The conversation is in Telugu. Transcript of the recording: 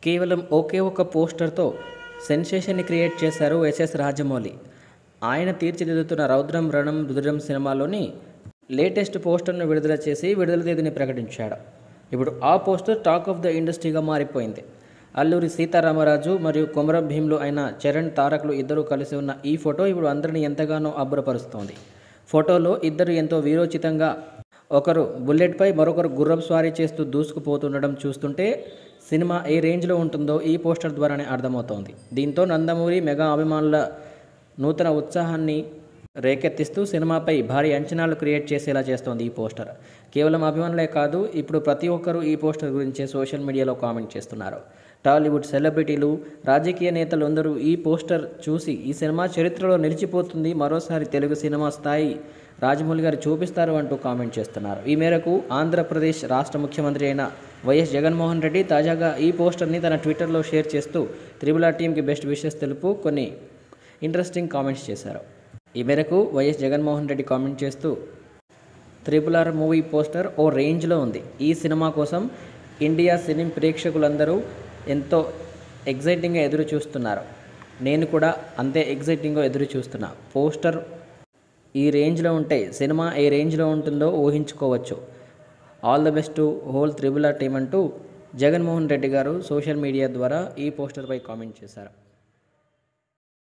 కేవలం ఒకే ఒక పోస్టర్తో సెన్సేషన్ని క్రియేట్ చేశారు ఎస్ఎస్ రాజమౌళి ఆయన తీర్చిదిద్దుతున్న రౌద్రం రణం రుద్రం సినిమాలోని లేటెస్ట్ పోస్టర్ను విడుదల చేసి విడుదల తేదీని ప్రకటించాడు ఇప్పుడు ఆ పోస్టర్ టాక్ ఆఫ్ ద ఇండస్ట్రీగా మారిపోయింది అల్లూరి సీతారామరాజు మరియు కొమరం భీమ్లు అయిన చరణ్ తారక్లు ఇద్దరు కలిసి ఉన్న ఈ ఫోటో ఇప్పుడు అందరిని ఎంతగానో అబ్బురపరుస్తోంది ఫోటోలో ఇద్దరు ఎంతో వీరోచితంగా ఒకరు బుల్లెట్పై మరొకరు గుర్రపు స్వారీ చేస్తూ దూసుకుపోతుండడం చూస్తుంటే సినిమా ఏ రేంజ్లో ఉంటుందో ఈ పోస్టర్ ద్వారానే అర్థమవుతోంది దీంతో నందమూరి మెగా అభిమానుల నూతన ఉత్సాహాన్ని రేకెత్తిస్తూ సినిమాపై భారీ అంచనాలు క్రియేట్ చేసేలా చేస్తోంది ఈ పోస్టర్ కేవలం అభిమానులే కాదు ఇప్పుడు ప్రతి ఒక్కరూ ఈ పోస్టర్ గురించే సోషల్ మీడియాలో కామెంట్ చేస్తున్నారు టాలీవుడ్ సెలబ్రిటీలు రాజకీయ నేతలు అందరూ ఈ పోస్టర్ చూసి ఈ సినిమా చరిత్రలో నిలిచిపోతుంది మరోసారి తెలుగు సినిమా స్థాయి రాజమౌళి గారు చూపిస్తారు అంటూ కామెంట్ చేస్తున్నారు ఈ మేరకు ఆంధ్రప్రదేశ్ రాష్ట్ర ముఖ్యమంత్రి అయిన వైఎస్ జగన్మోహన్ రెడ్డి తాజాగా ఈ పోస్టర్ని తన ట్విట్టర్లో షేర్ చేస్తూ త్రిబుల్ ఆర్ టీంకి బెస్ట్ విషెస్ తెలుపు కొన్ని ఇంట్రెస్టింగ్ కామెంట్స్ చేశారు ఈ మేరకు వైఎస్ జగన్మోహన్ రెడ్డి కామెంట్ చేస్తూ త్రిపుల్ ఆర్ మూవీ పోస్టర్ ఓ రేంజ్లో ఉంది ఈ సినిమా కోసం ఇండియా సినీ ప్రేక్షకులందరూ ఎంతో ఎగ్జైటింగ్గా ఎదురు చూస్తున్నారు నేను కూడా అంతే ఎగ్జైటింగ్గా ఎదురు చూస్తున్నా పోస్టర్ ఈ రేంజ్లో ఉంటే సినిమా ఏ రేంజ్లో ఉంటుందో ఊహించుకోవచ్చు all the best to whole triple R team అంటూ జగన్మోహన్ రెడ్డి గారు సోషల్ మీడియా ద్వారా ఈ పోస్టర్పై కామెంట్ చేశారు